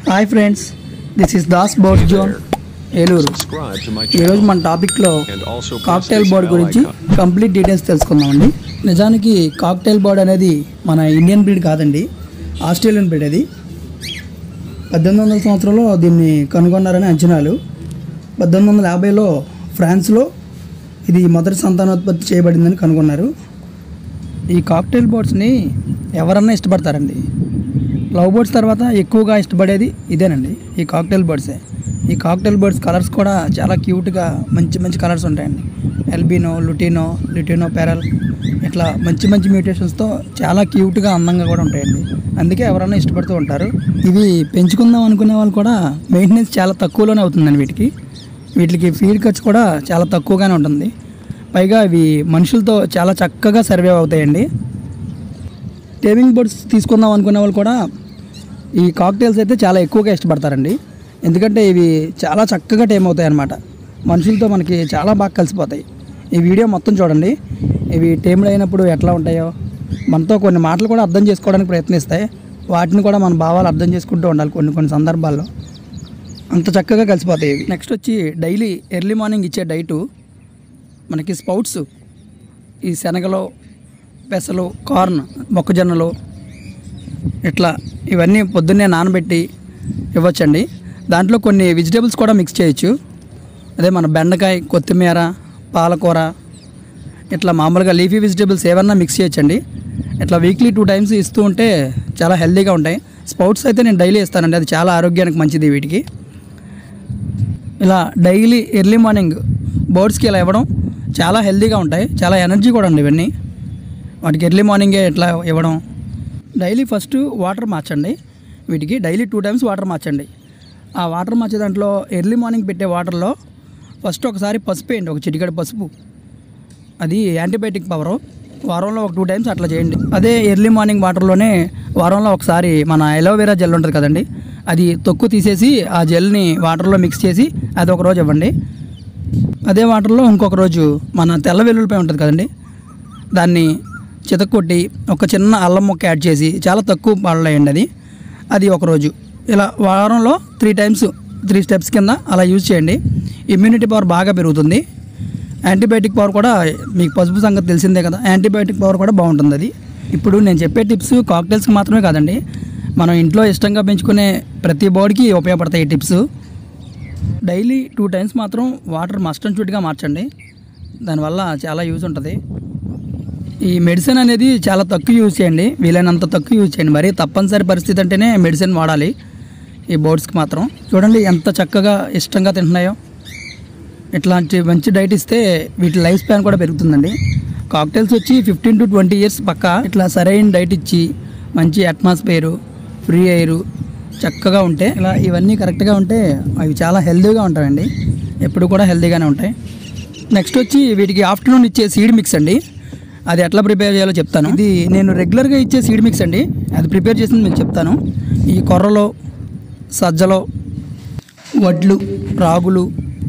Hi friends this is Das bird zone Eluru Subscribe to my ఈరోజు channel మన టాపిక్లో and also press cockatiel this bird bell గురించి icon. Complete details తెలుసుకుందామండి నిజానికి cockatiel bird అనేది మన ఇండియన్ బ్రీడ్ కాదండి ఆస్ట్రేలియన్ బ్రీడ్ అది పద్దెనిమిది వందల సంవత్సరంలో దీన్ని కనుగొన్నారని అంచనాలు పద్దెనిమిది వందల యాభైలో ఫ్రాన్స్లో ఇది మొదటి సంతానోత్పత్తి చేయబడిందని కనుగొన్నారు ఈ కాక్టైల్ బోర్డ్స్ని ఎవరన్నా ఇష్టపడతారండి లవ్ బర్డ్స్ తర్వాత ఎక్కువగా ఇష్టపడేది ఇదేనండి ఈ కాక్టైల్ బర్డ్సే ఈ కాక్టైల్ బర్డ్స్ కలర్స్ కూడా చాలా క్యూట్గా మంచి మంచి కలర్స్ ఉంటాయండి ఎల్బినో లుటినో లుటినో పెరల్ ఇట్లా మంచి మంచి మ్యూటేషన్స్తో చాలా క్యూట్గా అందంగా కూడా ఉంటాయండి అందుకే ఎవరైనా ఇష్టపడుతూ ఉంటారు ఇవి పెంచుకుందాం అనుకునే వాళ్ళు కూడా మెయింటెనెన్స్ చాలా తక్కువలోనే అవుతుందండి వీటికి వీటికి ఫీడ్ ఖర్చు కూడా చాలా తక్కువగానే ఉంటుంది పైగా ఇవి మనుషులతో చాలా చక్కగా సర్వే అవుతాయండి టేమింగ్ బర్డ్స్ తీసుకుందాం అనుకునే వాళ్ళు కూడా ఈ కాక్టైల్స్ అయితే చాలా ఎక్కువగా ఇష్టపడతారండి ఎందుకంటే ఇవి చాలా చక్కగా టేమ్ అవుతాయి అన్నమాట మనుషులతో మనకి చాలా బాగా కలిసిపోతాయి ఈ వీడియో మొత్తం చూడండి ఇవి టేమ్డ్ అయినప్పుడు ఎట్లా ఉంటాయో మనతో కొన్ని మాటలు కూడా అర్థం చేసుకోవడానికి ప్రయత్నిస్తాయి వాటిని కూడా మన భావాలు అర్థం చేసుకుంటూ ఉండాలి కొన్ని కొన్ని సందర్భాల్లో అంత చక్కగా కలిసిపోతాయి ఇవి నెక్స్ట్ వచ్చి డైలీ ఎర్లీ మార్నింగ్ ఇచ్చే డైటు మనకి స్పౌట్స్ ఈ శనగలో పెసలు కార్న్ మొక్కజొన్నలు ఇట్లా ఇవన్నీ పొద్దున్నే నానబెట్టి ఇవ్వచ్చండి దాంట్లో కొన్ని వెజిటేబుల్స్ కూడా మిక్స్ చేయొచ్చు అదే మన బెండకాయ కొత్తిమీర పాలకూర ఇట్లా మామూలుగా లీఫీ వెజిటేబుల్స్ ఏమన్నా మిక్స్ చేయొచ్చండి ఇట్లా వీక్లీ టూ టైమ్స్ ఇస్తూ ఉంటే చాలా హెల్తీగా ఉంటాయి స్పౌట్స్ అయితే నేను డైలీ ఇస్తానండి అది చాలా ఆరోగ్యానికి మంచిది వీటికి ఇలా డైలీ ఎర్లీ మార్నింగ్ బర్డ్స్కి ఇలా ఇవ్వడం చాలా హెల్తీగా ఉంటాయి చాలా ఎనర్జీ కూడా ఉంది ఇవన్నీ వాటికి ఎర్లీ మార్నింగే ఎట్లా ఇవ్వడం డైలీ ఫస్ట్ వాటర్ మార్చండి వీటికి డైలీ టూ టైమ్స్ వాటర్ మార్చండి ఆ వాటర్ మార్చే దాంట్లో ఎర్లీ మార్నింగ్ పెట్టే వాటర్లో ఫస్ట్ ఒకసారి పసుపు వేయండి ఒక చిటికెడు పసుపు అది యాంటీబయాటిక్ పవరు వారంలో ఒక టూ టైమ్స్ అట్లా చేయండి అదే ఎర్లీ మార్నింగ్ వాటర్లోనే వారంలో ఒకసారి మన ఎలోవెరా జెల్ ఉంటుంది కదండి అది తొక్కు తీసేసి ఆ జెల్ని వాటర్లో మిక్స్ చేసి అది ఒక రోజు ఇవ్వండి అదే వాటర్లో ఇంకొక రోజు మన తెల్ల వెల్లుల్లిపాయ ఉంటుంది కదండి దాన్ని చితక్కొట్టి ఒక చిన్న అల్లం ముక్క యాడ్ చేసి చాలా తక్కువ పాలలో వేయండి అది అది ఒకరోజు ఇలా వారంలో త్రీ టైమ్స్ త్రీ స్టెప్స్ కింద అలా యూజ్ చేయండి ఇమ్యూనిటీ పవర్ బాగా పెరుగుతుంది యాంటీబయాటిక్ పవర్ కూడా మీకు పసుపు సంగతి తెలిసిందే కదా యాంటీబయాటిక్ పవర్ కూడా బాగుంటుంది అది ఇప్పుడు నేను చెప్పే టిప్స్ కాక్టైల్స్కి మాత్రమే కాదండి మనం ఇంట్లో ఇష్టంగా పెంచుకునే ప్రతి బోర్డ్కి ఉపయోగపడతాయి ఈ టిప్స్ డైలీ టూ టైమ్స్ మాత్రం వాటర్ మస్ట్ అండ్ షుడ్గా మార్చండి దానివల్ల చాలా యూజ్ ఉంటుంది ఈ మెడిసిన్ అనేది చాలా తక్కువ యూజ్ చేయండి వీలైనంత తక్కువ యూజ్ చేయండి మరి తప్పనిసరి పరిస్థితి అంటేనే మెడిసిన్ వాడాలి ఈ బోర్డ్స్కి మాత్రం చూడండి ఎంత చక్కగా ఇష్టంగా తింటున్నాయో ఇట్లాంటి మంచి డైట్ ఇస్తే వీటి లైఫ్ స్పాన్ కూడా పెరుగుతుందండి కాక్టైల్స్ వచ్చి ఫిఫ్టీన్ టు ట్వంటీ ఇయర్స్ పక్క ఇట్లా సరైన డైట్ ఇచ్చి మంచి అట్మాస్ఫియరు ఫ్రీ ఎయిర్ చక్కగా ఉంటే ఇలా ఇవన్నీ కరెక్ట్గా ఉంటే అవి చాలా హెల్తీగా ఉంటాయండి ఎప్పుడు కూడా హెల్తీగానే ఉంటాయి నెక్స్ట్ వచ్చి వీటికి ఆఫ్టర్నూన్ ఇచ్చే సీడ్ మిక్స్ అండి అది ఎట్లా ప్రిపేర్ చేయాలో చెప్తాను ఇది నేను రెగ్యులర్గా ఇచ్చే సీడ్ మిక్స్ అండి అది ప్రిపేర్ చేసింది మీకు చెప్తాను ఈ కొర్రలో సజ్జలో వడ్లు రాగులు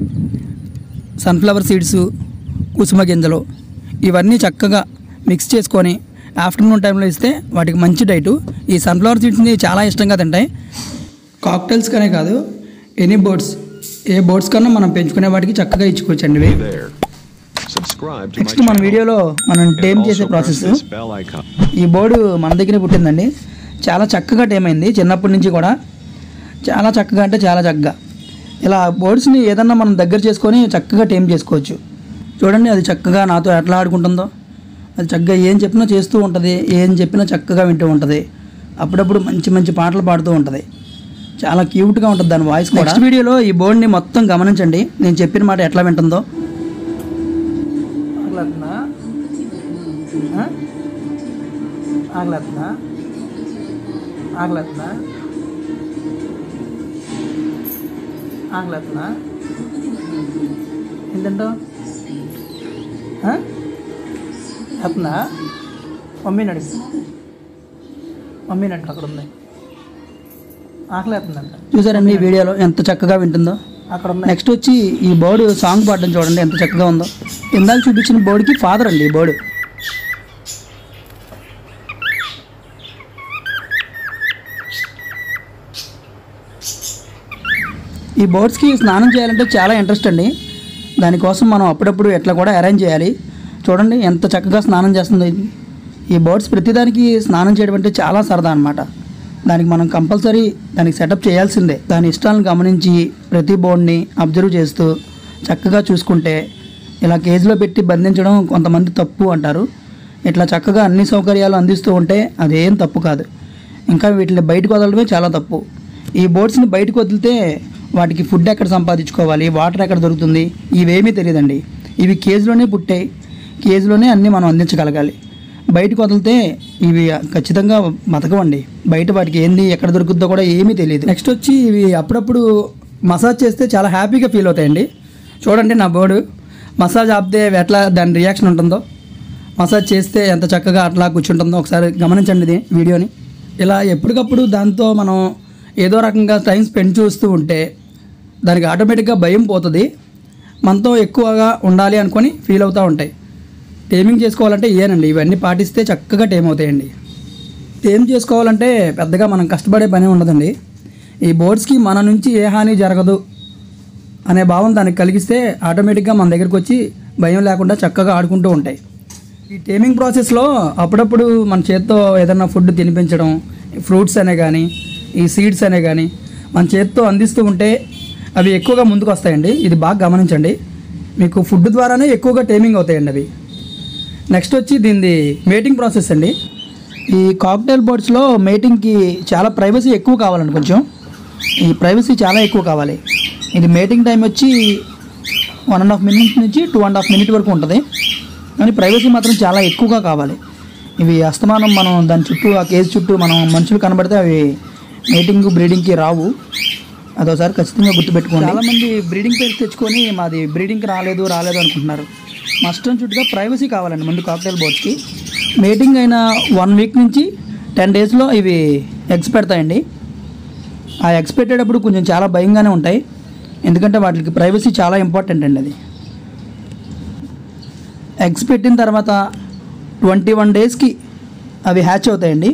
సన్ఫ్లవర్ సీడ్స్ కుసుమ గింజలు ఇవన్నీ చక్కగా మిక్స్ చేసుకొని ఆఫ్టర్నూన్ టైంలో ఇస్తే వాటికి మంచి డైటు ఈ సన్ఫ్లవర్ సీడ్స్ని చాలా ఇష్టంగా తింటాయి కాక్టైల్స్ కనే కాదు ఎనీ బోర్డ్స్ ఏ బోర్డ్స్ కన్నా మనం పెంచుకునే వాటికి చక్కగా ఇచ్చుకోవచ్చండి ఇవి there. Subscribe to my next మన channel వీడియోలో మనం and టేమ్ also చేసే press process this bell icon. ఈ బోర్డు మన దగ్గరే పుట్టిందండి చాలా చక్కగా టేమ్ అయింది చిన్నప్పటి నుంచి కూడా చాలా చక్కగా అంటే చాలా చక్కగా ఇలా బోర్డ్స్ని ఏదన్నా మనం దగ్గర చేసుకొని చక్కగా టేమ్ చేసుకోవచ్చు చూడండి అది చక్కగా నాతో ఎట్లా ఆడుకుంటుందో అది చక్కగా ఏం చెప్పినా చేస్తూ ఉంటుంది ఏం చెప్పినా చక్కగా వింటూ ఉంటుంది అప్పుడప్పుడు మంచి మంచి పాటలు పాడుతూ ఉంటుంది చాలా క్యూట్గా ఉంటుంది దాని వాయిస్ కూడా నెక్స్ట్ వీడియోలో ఈ బోర్డ్ని మొత్తం గమనించండి నేను చెప్పిన మాట ఎట్లా వింటుందో ఆగలేస్తుందా ఆ? ఆగలేస్తుందా ఆగలేస్తుందా ఆగలేస్తుందా ఏంటంటో వస్తుందా మమ్మీని అడుగు మమ్మీని అడుగు అక్కడ ఉంది ఆకలేస్తుందంట చూసారండి ఈ వీడియోలో ఎంత చక్కగా వింటుందో అక్కడ నెక్స్ట్ వచ్చి ఈ బోర్డు సాంగ్ పాడడం చూడండి ఎంత చక్కగా ఉందో ఇందాక చూపించిన బోర్డుకి ఫాదర్ అండి ఈ బోర్డు ఈ బోట్స్కి స్నానం చేయాలంటే చాలా ఇంట్రెస్ట్ అండి దానికోసం మనం అప్పుడప్పుడు ఎట్లా కూడా అరేంజ్ చేయాలి చూడండి ఎంత చక్కగా స్నానం చేస్తుందో ఇది ఈ బోట్స్ ప్రతిదానికి స్నానం చేయడం అంటే చాలా సరదా అనమాట దానికి మనం కంపల్సరీ దానికి సెటప్ చేయాల్సిందే దాని ఇష్టాలను గమనించి ప్రతి బోర్డ్ని అబ్జర్వ్ చేస్తూ చక్కగా చూసుకుంటే ఇలా కేజీలో పెట్టి బంధించడం కొంతమంది తప్పు అంటారు ఇట్లా చక్కగా అన్ని సౌకర్యాలు అందిస్తూ ఉంటే అదేం తప్పు కాదు ఇంకా వీటిని బయటకు వదలడమే చాలా తప్పు ఈ బోట్స్ని బయటకు వదిలితే వాటికి ఫుడ్ ఎక్కడ సంపాదించుకోవాలి వాటర్ ఎక్కడ దొరుకుతుంది ఇవేమీ తెలియదండి ఇవి కేజీలోనే పుట్టాయి కేజీలోనే అన్నీ మనం అందించగలగాలి బయటకు వదిలితే ఇవి ఖచ్చితంగా బతకవండి బయట వాటికి ఏంది ఎక్కడ దొరుకుతుందో కూడా ఏమీ తెలియదు నెక్స్ట్ వచ్చి ఇవి అప్పుడప్పుడు మసాజ్ చేస్తే చాలా హ్యాపీగా ఫీల్ అవుతాయండి చూడండి నా బోర్డు మసాజ్ ఆపితే ఎట్లా దాని రియాక్షన్ ఉంటుందో మసాజ్ చేస్తే ఎంత చక్కగా అట్లా కూర్చుంటుందో ఒకసారి గమనించండి ఇది వీడియోని ఇలా ఎప్పటికప్పుడు దాంతో మనం ఏదో రకంగా టైం స్పెండ్ చేస్తూ ఉంటే దానికి ఆటోమేటిక్గా భయం పోతుంది మనతో ఎక్కువగా ఉండాలి అనుకొని ఫీల్ అవుతూ ఉంటాయి టేమింగ్ చేసుకోవాలంటే ఇవేనండి ఇవన్నీ పాటిస్తే చక్కగా టేమ్ అవుతాయండి టేమ్ చేసుకోవాలంటే పెద్దగా మనం కష్టపడే పని ఉండదండి ఈ బోర్డ్స్కి మన నుంచి ఏ హాని జరగదు అనే భావం దానికి కలిగిస్తే ఆటోమేటిక్గా మన దగ్గరికి వచ్చి భయం లేకుండా చక్కగా ఆడుకుంటూ ఉంటాయి ఈ టేమింగ్ ప్రాసెస్లో అప్పుడప్పుడు మన చేత్తో ఏదైనా ఫుడ్ తినిపించడం ఫ్రూట్స్ అనే కానీ ఈ సీడ్స్ అనే కానీ మన చేత్తో అందిస్తూ ఉంటే అవి ఎక్కువగా ముందుకు వస్తాయండి ఇది బాగా గమనించండి మీకు ఫుడ్ ద్వారానే ఎక్కువగా టేమింగ్ అవుతాయండి అవి నెక్స్ట్ వచ్చి దీనిది మేటింగ్ ప్రాసెస్ అండి ఈ కాక్టైల్ బోర్డ్స్లో మేటింగ్కి చాలా ప్రైవసీ ఎక్కువ కావాలండి కొంచెం ఈ ప్రైవసీ చాలా ఎక్కువ కావాలి ఇది మేటింగ్ టైం వచ్చి వన్ అండ్ హాఫ్ మినిట్ నుంచి టూ అండ్ హాఫ్ మినిట్ వరకు ఉంటుంది కానీ ప్రైవసీ మాత్రం చాలా ఎక్కువగా కావాలి ఇవి అస్తమానం మనం దాని చుట్టూ ఆ కేసు చుట్టూ మనం మనుషులు కనబడితే అవి మేటింగ్ బ్రీడింగ్కి రావు అదోసారి ఖచ్చితంగా గుర్తుపెట్టుకోండి చాలామంది బ్రీడింగ్ పేరు తెచ్చుకొని మాది బ్రీడింగ్కి రాలేదు రాలేదు అనుకుంటున్నారు మస్ట్ అండ్ చుట్టుగా ప్రైవసీ కావాలండి ముందు కాక్టైల్ బోర్డ్స్కి మేటింగ్ అయిన వన్ వీక్ నుంచి టెన్ డేస్లో ఇవి ఎగ్స్ పెడతాయండి ఆ ఎగ్స్ పెట్టేటప్పుడు కొంచెం చాలా భయంగానే ఉంటాయి ఎందుకంటే వాటికి ప్రైవసీ చాలా ఇంపార్టెంట్ అండి అది ఎగ్స్ పెట్టిన తర్వాత ట్వంటీ వన్ డేస్కి అవి హ్యాచ్ అవుతాయండి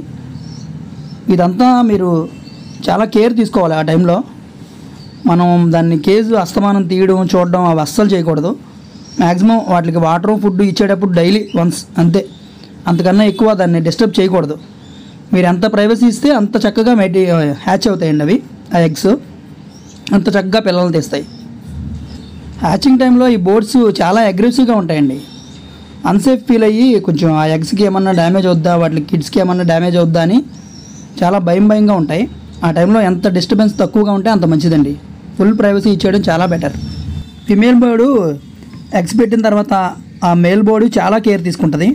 ఇదంతా మీరు చాలా కేర్ తీసుకోవాలి ఆ టైంలో మనం దాన్ని కేజు అస్తమానం తీయడం చూడడం అవి అస్సలు చేయకూడదు మ్యాక్సిమం వాటికి వాటర్ ఫుడ్ ఇచ్చేటప్పుడు డైలీ వన్స్ అంతే అంతకన్నా ఎక్కువ దాన్ని డిస్టర్బ్ చేయకూడదు మీరు ఎంత ప్రైవసీ ఇస్తే అంత చక్కగా మెటీ హ్యాచ్ అవుతాయండి అవి ఆ ఎగ్స్ అంత చక్కగా పిల్లలు తెస్తాయి హ్యాచింగ్ టైంలో ఈ బోర్డ్స్ చాలా అగ్రెసివ్గా ఉంటాయండి అన్సేఫ్ ఫీల్ అయ్యి కొంచెం ఆ ఎగ్స్కి ఏమన్నా డ్యామేజ్ అవుద్దా వాటి కిడ్స్కి ఏమన్నా డ్యామేజ్ అవుద్దా అని చాలా భయం భయంగా ఉంటాయి ఆ టైంలో ఎంత డిస్టర్బెన్స్ తక్కువగా ఉంటే అంత మంచిదండి ఫుల్ ప్రైవసీ ఇచ్చేయడం చాలా బెటర్ ఫిమేల్ బర్డు ఎగ్స్ పెట్టిన తర్వాత ఆ మేల్ బోర్డు చాలా కేర్ తీసుకుంటుంది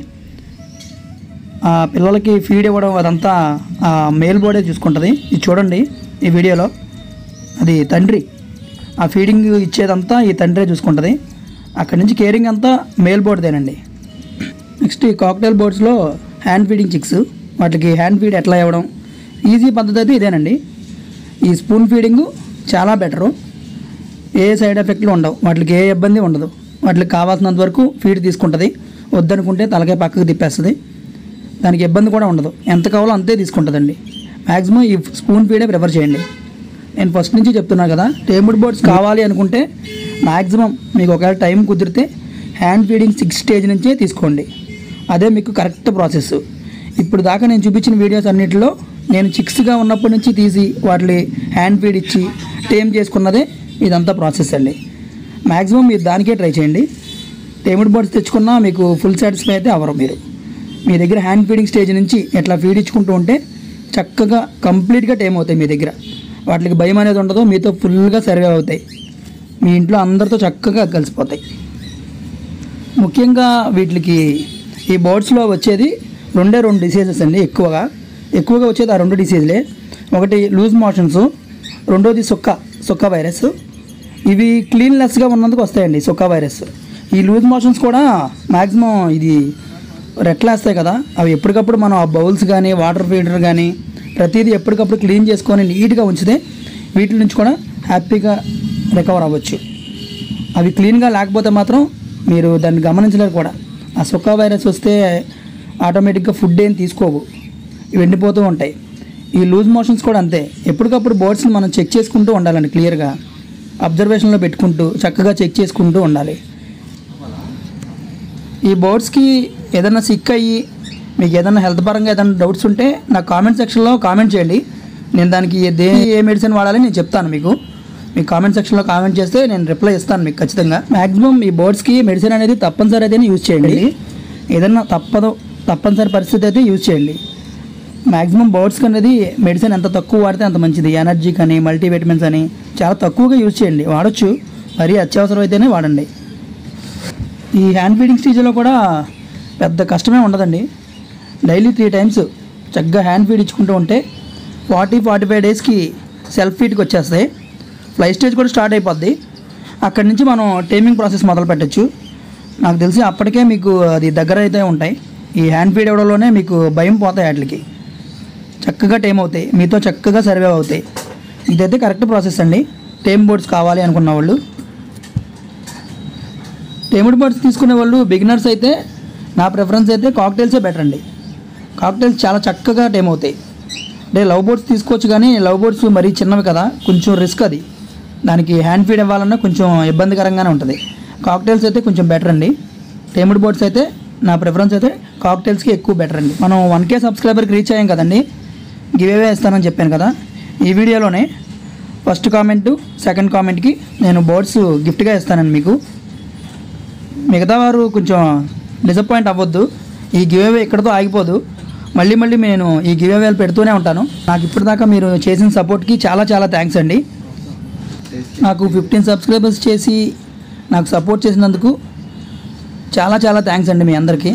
ఆ పిల్లలకి ఫీడ్ ఇవ్వడం అదంతా ఆ మేల్ బోర్డే చూసుకుంటుంది ఇది చూడండి ఈ వీడియోలో అది తండ్రి ఆ ఫీడింగ్ ఇచ్చేదంతా ఈ తండ్రే చూసుకుంటుంది అక్కడి నుంచి కేరింగ్ అంతా మేల్ బోర్డ్దేనండి నెక్స్ట్ ఈ కాక్టైల్ బోర్డ్స్లో హ్యాండ్ ఫీడింగ్ చిక్స్ వాటికి హ్యాండ్ ఫీడ్ ఎట్లా ఇవ్వడం ఈజీ పద్ధతి అయితే ఇదేనండి ఈ స్పూన్ ఫీడింగ్ చాలా బెటరు ఏ సైడ్ ఎఫెక్ట్లు ఉండవు వాటికి ఏ ఇబ్బంది ఉండదు వాటికి కావాల్సినంత వరకు ఫీడ్ తీసుకుంటుంది వద్దనుకుంటే తలకాయ పక్కకు తిప్పేస్తుంది దానికి ఇబ్బంది కూడా ఉండదు ఎంత కావాలో అంతే తీసుకుంటుందండి మ్యాక్సిమం ఈ స్పూన్ ఫీడే ప్రిఫర్ చేయండి నేను ఫస్ట్ నుంచి చెప్తున్నా కదా టేబుల్ బోర్డ్స్ కావాలి అనుకుంటే మ్యాక్సిమం మీకు ఒకవేళ టైం కుదిరితే హ్యాండ్ ఫీడింగ్ సిక్స్ స్టేజ్ నుంచే తీసుకోండి అదే మీకు కరెక్ట్ ప్రాసెస్ ఇప్పుడు దాకా నేను చూపించిన వీడియోస్ అన్నిటిలో నేను చిక్స్గా ఉన్నప్పటి నుంచి తీసి వాటిని హ్యాండ్ ఫీడ్ ఇచ్చి టేమ్ చేసుకున్నదే ఇదంతా ప్రాసెస్ అండి మ్యాక్సిమం మీరు దానికే ట్రై చేయండి టేమిడ్ బోర్డ్స్ తెచ్చుకున్నా మీకు ఫుల్ సాటిస్ఫై అయితే అవరు మీరు మీ దగ్గర హ్యాండ్ ఫీడింగ్ స్టేజ్ నుంచి ఎట్లా ఫీడ్ ఇచ్చుకుంటూ ఉంటే చక్కగా కంప్లీట్గా టైం అవుతాయి మీ దగ్గర వాటికి భయం అనేది ఉండదు మీతో ఫుల్గా సర్వే అవుతాయి మీ ఇంట్లో అందరితో చక్కగా కలిసిపోతాయి ముఖ్యంగా వీటికి ఈ బోర్డ్స్లో వచ్చేది రెండే రెండు డిసీజెస్ అండి ఎక్కువగా ఎక్కువగా వచ్చేది ఆ రెండు డిసీజ్లే ఒకటి లూజ్ మోషన్స్ రెండోది సుక్క సుక్క వైరస్ ఇవి క్లీన్లెస్గా ఉన్నందుకు వస్తాయండి సుక్క వైరస్ ఈ లూజ్ మోషన్స్ కూడా మ్యాక్సిమం ఇది రెట్లేస్తాయి కదా అవి ఎప్పటికప్పుడు మనం ఆ బౌల్స్ కానీ వాటర్ ఫీడర్ కానీ ప్రతిదీ ఎప్పటికప్పుడు క్లీన్ చేసుకొని నీట్గా ఉంచితే వీటి నుంచి కూడా హ్యాపీగా రికవర్ అవ్వచ్చు అవి క్లీన్గా లేకపోతే మాత్రం మీరు దాన్ని గమనించలేరు కూడా ఆ సుక్క వైరస్ వస్తే ఆటోమేటిక్గా ఫుడ్ ఏం తీసుకోవు ఇవి ఎండిపోతూ ఉంటాయి ఈ లూజ్ మోషన్స్ కూడా అంతే ఎప్పటికప్పుడు బోర్డ్స్ని మనం చెక్ చేసుకుంటూ ఉండాలండి క్లియర్గా అబ్జర్వేషన్లో పెట్టుకుంటూ చక్కగా చెక్ చేసుకుంటూ ఉండాలి ఈ బోర్డ్స్కి ఏదైనా సిక్ అయ్యి మీకు ఏదైనా హెల్త్ పరంగా ఏదైనా డౌట్స్ ఉంటే నా కామెంట్ సెక్షన్లో కామెంట్ చేయండి నేను దానికి ఏ- దే ఏ మెడిసిన్ వాడాలి నేను చెప్తాను మీకు మీ కామెంట్ సెక్షన్లో కామెంట్ చేస్తే నేను రిప్లై ఇస్తాను మీకు ఖచ్చితంగా మ్యాక్సిమం ఈ బోర్డ్స్కి మెడిసిన్ అనేది తప్పనిసరి అయితే యూజ్ చేయండి ఏదైనా తప్పదు తప్పనిసరి పరిస్థితి అయితే యూజ్ చేయండి మ్యాక్సిమం బర్డ్స్కి అనేది మెడిసిన్ ఎంత తక్కువ వాడితే అంత మంచిది ఎనర్జీ కానీ మల్టీవిటమిన్స్ అని చాలా తక్కువగా యూజ్ చేయండి వాడచ్చు మరీ అత్యవసరం అయితేనే వాడండి ఈ హ్యాండ్ ఫీడింగ్ స్టేజ్లో కూడా పెద్ద కష్టమే ఉండదండి డైలీ త్రీ టైమ్స్ చక్కగా హ్యాండ్ ఫీడ్ ఇచ్చుకుంటూ ఉంటే ఫార్టీ ఫార్టీ ఫైవ్ డేస్కి సెల్ఫ్ ఫీడ్కి వచ్చేస్తాయి ఫ్లై స్టేజ్ కూడా స్టార్ట్ అయిపోద్ది అక్కడి నుంచి మనం టైమింగ్ ప్రాసెస్ మొదలు పెట్టచ్చు నాకు తెలిసి అప్పటికే మీకు అది దగ్గర అయితే ఉంటాయి ఈ హ్యాండ్ ఫీడ్ ఇవ్వడంలోనే మీకు భయం పోతాయి వాటికి చక్కగా టైం అవుతాయి మీతో చక్కగా సర్వే అవుతాయి ఇదైతే కరెక్ట్ ప్రాసెస్ అండి టైమ్ బోర్డ్స్ కావాలి అనుకున్న వాళ్ళు టేముడ్ బర్డ్స్ తీసుకునే వాళ్ళు బిగినర్స్ అయితే నా ప్రిఫరెన్స్ అయితే కాక్టైల్సే బెటర్ అండి కాక్టైల్స్ చాలా చక్కగా టైం అవుతాయి అంటే లవ్ బోర్డ్స్ తీసుకోవచ్చు కానీ లవ్ బోర్డ్స్ మరీ చిన్నవి కదా కొంచెం రిస్క్ అది దానికి హ్యాండ్ ఫీడ్ ఇవ్వాలన్నా కొంచెం ఇబ్బందికరంగానే ఉంటుంది కాక్టైల్స్ అయితే కొంచెం బెటర్ అండి టేముడ్ బోర్డ్స్ అయితే నా ప్రిఫరెన్స్ అయితే కాక్టైల్స్కి ఎక్కువ బెటర్ అండి మనం వన్ కే సబ్స్క్రైబర్కి రీచ్ అయ్యాం కదండి గివేవే ఇస్తానని చెప్పాను కదా ఈ వీడియోలోనే ఫస్ట్ కామెంట్ సెకండ్ కామెంట్కి నేను బోర్డ్స్ గిఫ్ట్గా ఇస్తానండి మీకు మిగతా వారు కొంచెం డిసప్పాయింట్ అవ్వద్దు ఈ గివేవే ఇక్కడతో ఆగిపోదు మళ్ళీ మళ్ళీ నేను ఈ గివేవేలు పెడుతూనే ఉంటాను నాకు ఇప్పటిదాకా మీరు చేసిన సపోర్ట్కి చాలా చాలా థ్యాంక్స్ అండి నాకు ఫిఫ్టీన్ సబ్స్క్రైబర్స్ చేసి నాకు సపోర్ట్ చేసినందుకు చాలా చాలా థ్యాంక్స్ అండి మీ అందరికీ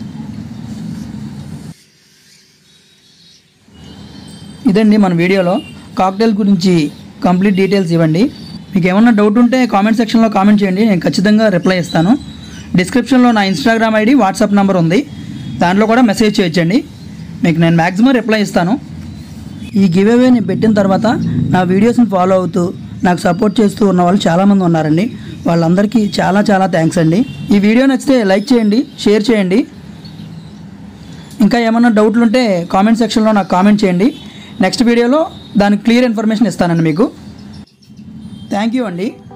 ఇదండి మన వీడియోలో కాక్టైల్ గురించి కంప్లీట్ డీటెయిల్స్ ఇవ్వండి మీకు ఏమన్నా డౌట్ ఉంటే కామెంట్ సెక్షన్లో కామెంట్ చేయండి నేను ఖచ్చితంగా రిప్లై ఇస్తాను డిస్క్రిప్షన్లో నా ఇన్స్టాగ్రామ్ ఐడి వాట్సాప్ నెంబర్ ఉంది దాంట్లో కూడా మెసేజ్ చేయొచ్చండి మీకు నేను మ్యాక్సిమం రిప్లై ఇస్తాను ఈ గివ్ అవే నేను పెట్టిన తర్వాత నా వీడియోస్ని ఫాలో అవుతూ నాకు సపోర్ట్ చేస్తూ ఉన్న వాళ్ళు చాలామంది ఉన్నారండి వాళ్ళందరికీ చాలా చాలా థ్యాంక్స్ అండి ఈ వీడియో నచ్చితే లైక్ చేయండి షేర్ చేయండి ఇంకా ఏమన్నా డౌట్లు ఉంటే కామెంట్ సెక్షన్లో నాకు కామెంట్ చేయండి నెక్స్ట్ వీడియోలో దానికి క్లియర్ ఇన్ఫర్మేషన్ ఇస్తానండి మీకు థ్యాంక్ యూ అండి